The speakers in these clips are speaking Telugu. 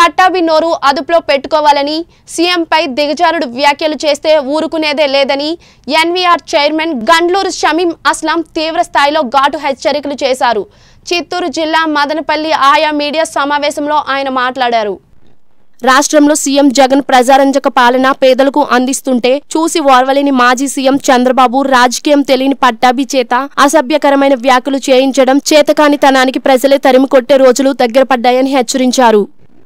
పట్టాభి నోరు అదుపులో పెట్టుకోవాలని సీఎంపై దిగజారుడు వ్యాఖ్యలు చేస్తే ఊరుకునేదే లేదని ఎన్వీఆర్ చైర్మన్ గండ్లూరు షమీం అస్లాం తీవ్ర స్థాయిలో ఘాటు హెచ్చరికలు చేశారు చిత్తూరు జిల్లా మదనపల్లి ఆయా మీడియా సమావేశంలో ఆయన మాట్లాడారు రాష్ట్రంలో సీఎం జగన్ ప్రజారంజక పాలన పేదలకు అందిస్తుంటే చూసి ఓర్వలేని మాజీ సీఎం చంద్రబాబు రాజకీయం తెలియని పట్టాభి చేత అసభ్యకరమైన వ్యాఖ్యలు చేయించడం చేతకానితనానికి ప్రజలే తరిమి కొట్టే రోజులు దగ్గర పడ్డాయని హెచ్చరించారు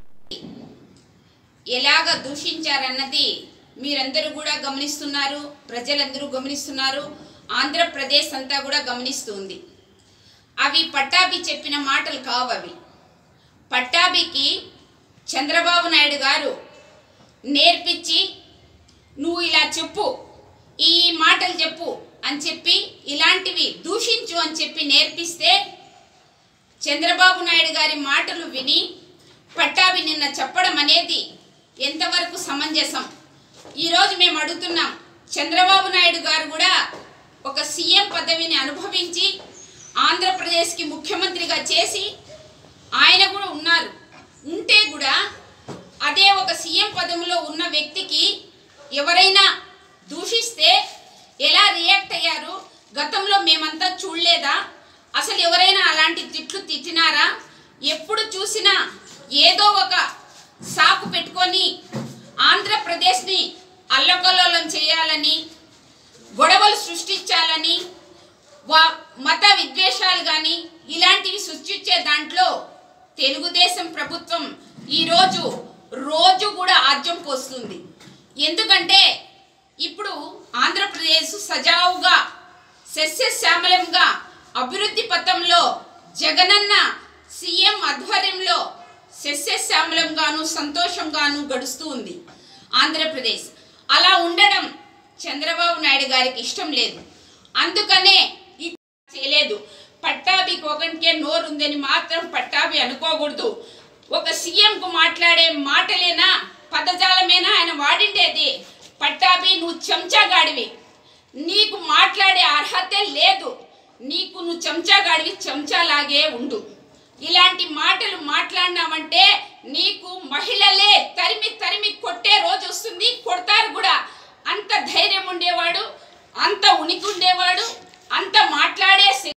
ఎలాగ దూషించారన్నది మీరందరూ కూడా గమనిస్తున్నారు ప్రజలందరూ గమనిస్తున్నారు ఆంధ్రప్రదేశ్ అంతా కూడా గమనిస్తుంది అవి పట్టాభి చెప్పిన మాటలు కావు అవి పట్టాభికి చంద్రబాబు నాయుడు గారు నేర్పించి నువ్వు ఇలా చెప్పు ఈ మాటలు చెప్పు అని చెప్పి ఇలాంటివి దూషించు అని చెప్పి నేర్పిస్తే చంద్రబాబు నాయుడు గారి మాటలు విని పట్టాభి నిన్న చెప్పడం అనేది ఎంతవరకు సమంజసం ఈరోజు మేము అడుగుతున్నాం చంద్రబాబు నాయుడు గారు కూడా ఒక సీఎం పదవిని అనుభవించి ఆంధ్రప్రదేశ్కి ముఖ్యమంత్రిగా చేసి ఆయన కూడా ఉన్నారు ఉంటే కూడా అదే ఒక సీఎం పదవిలో ఉన్న వ్యక్తికి ఎవరైనా దూషిస్తే ఎలా రియాక్ట్ అయ్యారు గతంలో మేమంతా చూడలేదా అసలు ఎవరైనా అలాంటి తిట్లు తిట్టినారా ఎప్పుడు చూసినా ఏదో ఒక సాకు పెట్టుకొని ఆంధ్రప్రదేశ్ని అల్లకల్లోలం చేయాలని గొడవలు సృష్టించాలని వా మత విద్వేషాలు కానీ ఇలాంటివి సృష్టించే దాంట్లో తెలుగుదేశం ప్రభుత్వం ఈరోజు రోజు కూడా ఆజ్యం పోస్తుంది ఎందుకంటే ఇప్పుడు ఆంధ్రప్రదేశ్ సజావుగా సస్యశ్యామలంగా అభివృద్ధి పథంలో జగనన్న సీఎం ఆధ్వర్యంలో సస్యశ్యామలంగాను సంతోషంగాను గడుస్తూ ఉంది ఆంధ్రప్రదేశ్ అలా ఉండడం చంద్రబాబు నాయుడు గారికి ఇష్టం లేదు అందుకనే ఈ చేయలేదు పట్టాభికి ఒకరికే నోరు ఉందని మాత్రం పట్టాభి అనుకోకూడదు ఒక సీఎంకు మాట్లాడే మాటలేనా పదజాలమేనా ఆయన వాడిండేది పట్టాభి నువ్వు చెంచాగాడివి నీకు మాట్లాడే అర్హతే లేదు నీకు నువ్వు చెంచాగాడివి చెంచాలాగే ఉండు ఇలాంటి మాటలు మాట్లాడినామంటే